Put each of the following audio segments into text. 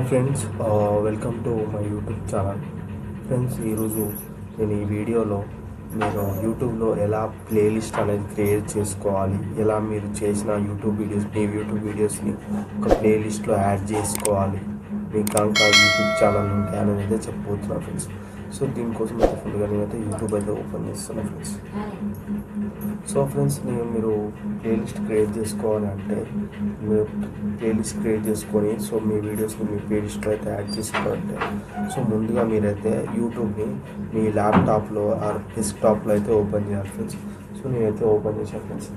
friends welcome to my YouTube channel friends ఈరోజు నేను ఈ వీడియోలో మీరు యూట్యూబ్లో ఎలా ప్లేలిస్ట్ అనేది క్రియేట్ చేసుకోవాలి ఎలా మీరు చేసిన యూట్యూబ్ వీడియోస్ మీ యూట్యూబ్ వీడియోస్ని ఒక ప్లేలిస్ట్లో యాడ్ చేసుకోవాలి మీకు కనుక యూట్యూబ్ ఛానల్ ఉంటే అనేది అయితే చెప్పబోతున్నాను ఫ్రెండ్స్ సో దీనికోసం అయితే ఫుల్గా నేనైతే యూట్యూబ్ అయితే ఓపెన్ చేస్తున్నాను ఫ్రెండ్స్ సో ఫ్రెండ్స్ నేను మీరు ప్లేలిస్ట్ క్రియేట్ చేసుకోవాలి అంటే మీరు ప్లేలిస్ట్ క్రియేట్ చేసుకొని సో మీ వీడియోస్ని మీ ప్లేలిస్ట్లో అయితే యాడ్ చేసుకోవాలంటే సో ముందుగా మీరైతే యూట్యూబ్ని మీ ల్యాప్టాప్లో ఆర్ డెస్క్టాప్లో అయితే ఓపెన్ చేయాలి ఫ్రెండ్స్ సో నేనైతే ఓపెన్ చేశాను ఫ్రెండ్స్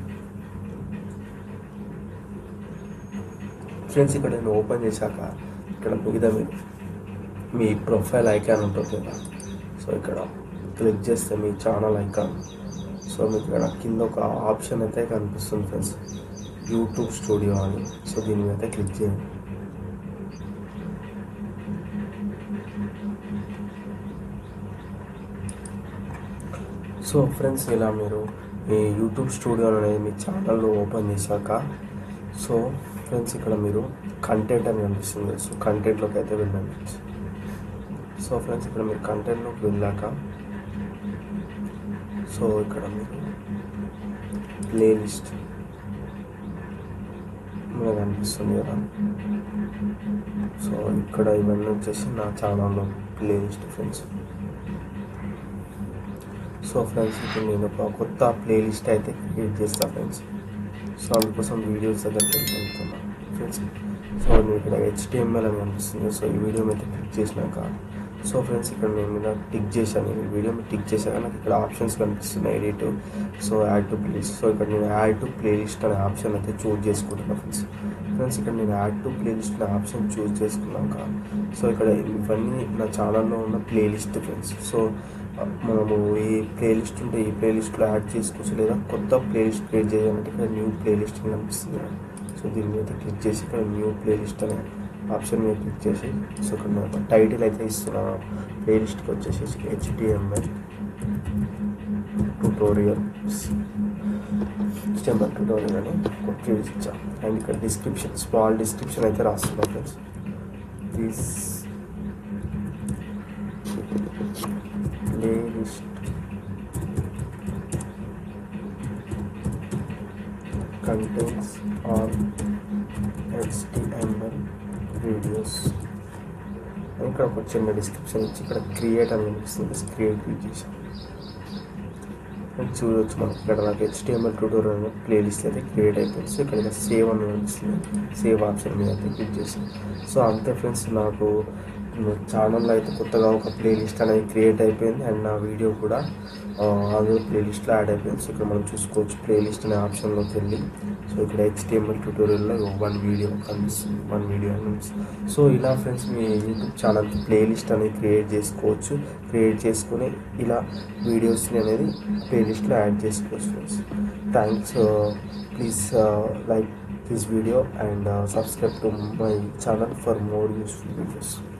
ఫ్రెండ్స్ ఇక్కడ నేను ఓపెన్ చేశాక ఇక్కడ మిగతా మీరు మీ ప్రొఫైల్ ఐకాన్ ఉంటుంది కదా సో ఇక్కడ క్లిక్ చేస్తే మీ ఛానల్ ఐకాన్ సో మీకు ఇక్కడ కింద ఒక ఆప్షన్ అయితే కనిపిస్తుంది ఫ్రెండ్స్ యూట్యూబ్ స్టూడియో అని సో దీని మీద అయితే క్లిక్ చేయండి సో ఫ్రెండ్స్ ఇలా మీరు మీ యూట్యూబ్ స్టూడియో అనేది మీ ఛానల్లో ఓపెన్ చేశాక సో ఫ్రెండ్స్ ఇక్కడ మీరు కంటెంట్ అని కనిపిస్తుంది సో కంటెంట్లోకి అయితే వెళ్ళండి ఫ్రెండ్స్ సో ఫ్రెండ్స్ ఇక్కడ మీరు కంటెంట్లోకి వెళ్ళాక సో ఇక్కడ మీరు ప్లేలిస్ట్ మీద కనిపిస్తుంది కదా సో ఇక్కడ ఇవన్నీ వచ్చేసి నా ఛానల్లో ప్లేలిస్ట్ ఫ్రెండ్స్ సో ఫ్రెండ్స్ ఇప్పుడు నేను ఒక కొత్త ప్లేలిస్ట్ అయితే క్రియేట్ చేస్తాను ఫ్రెండ్స్ సో అందుకోసం వీడియోస్ దగ్గరికి వెళ్తున్నాను ఫ్రెండ్స్ సో నేను ఇక్కడ హెచ్టిఎంఎల్ అని కనిపిస్తుంది సో ఈ వీడియో మీద క్లిక్ చేసినాక సో ఫ్రెండ్స్ ఇక్కడ నేను మీద టిక్ చేశాను ఈ వీడియో మీద టిక్ చేశాక నాకు ఇక్కడ ఆప్షన్స్ కనిపిస్తున్నాయి edit so add to playlist so ఇక్కడ నేను యాడ్ టు ప్లేలిస్ట్ అనే ఆప్షన్ అయితే చూస్ చేసుకుంటున్నాను ఫ్రెండ్స్ ఫ్రెండ్స్ ఇక్కడ నేను యాడ్ టు ప్లేలిస్ట్ అనే ఆప్షన్ చూస్ చేసుకున్నాక సో ఇక్కడ ఇవన్నీ నా ఛానల్లో ఉన్న ప్లేలిస్ట్ ఫ్రెండ్స్ సో మనము ఈ ప్లేలిస్ట్ ఉంటే ఈ ప్లేలిస్ట్లో యాడ్ చేసుకోవచ్చు లేదా కొత్త ప్లేలిస్ట్ క్రియేట్ చేయాలంటే ఇక్కడ న్యూ ప్లేలిస్ట్ అని కనిపిస్తుంది సో దీని మీద క్లిక్ చేసి ఇక్కడ న్యూ ప్లేలిస్ట్ అనే ఆప్షన్ మీద క్లిక్ చేసి సో ఇక్కడ నేను టైటిల్ అయితే ఇస్తున్నాను ప్లేలిస్ట్కి వచ్చేసి హెచ్డిఎంఎల్ ట్యూటోరియల్ హెచ్డిఎంఎల్ ట్యూటోరియల్ అని కొట్టి ఇచ్చా అండ్ ఇక్కడ డిస్క్రిప్షన్ స్మాల్ డిస్క్రిప్షన్ అయితే రాస్తున్నాను friends this playlist contains all HTML videos ఇక్కడ ఒక చిన్న డిస్క్రిప్షన్ ఇచ్చి ఇక్కడ క్రియేట్ అని కనిపిస్తుంది క్రియేట్ క్లిక్ చేసాం చూడవచ్చు మనకి ఇక్కడ నాకు హెచ్టిఎంఎల్ ట్యూటోరియల్ అనే ప్లేలిస్ట్ అయితే క్రియేట్ అయిపోయింది సో ఇక్కడ సేవ్ అని కనిపిస్తుంది సేవ్ ఆప్షన్ మీద అయితే క్లిక్ చేసాం సో అంతే ఫ్రెండ్స్ నాకు ఛానల్లో అయితే కొత్తగా ఒక ప్లేలిస్ట్ అనేది క్రియేట్ అయిపోయింది అండ్ నా వీడియో కూడా అందులో ప్లేలిస్ట్లో యాడ్ అయిపోయింది సో ఇక్కడ మనం చూసుకోవచ్చు ప్లేలిస్ట్ అనే ఆప్షన్లోకి వెళ్ళి సో ఇక్కడ హెచ్టిఎంఎల్ ట్యూటోరియల్లో వన్ వీడియో కనిపిస్తుంది వన్ వీడియో కనిపిస్తుంది సో ఇలా ఫ్రెండ్స్ మీ యూట్యూబ్ ఛానల్కి ప్లేలిస్ట్ అనేది క్రియేట్ చేసుకోవచ్చు క్రియేట్ చేసుకొని ఇలా వీడియోస్ని అనేది ప్లేలిస్ట్లో యాడ్ చేసుకోవచ్చు friends thanks please like this video and uh, subscribe to my channel for more useful videos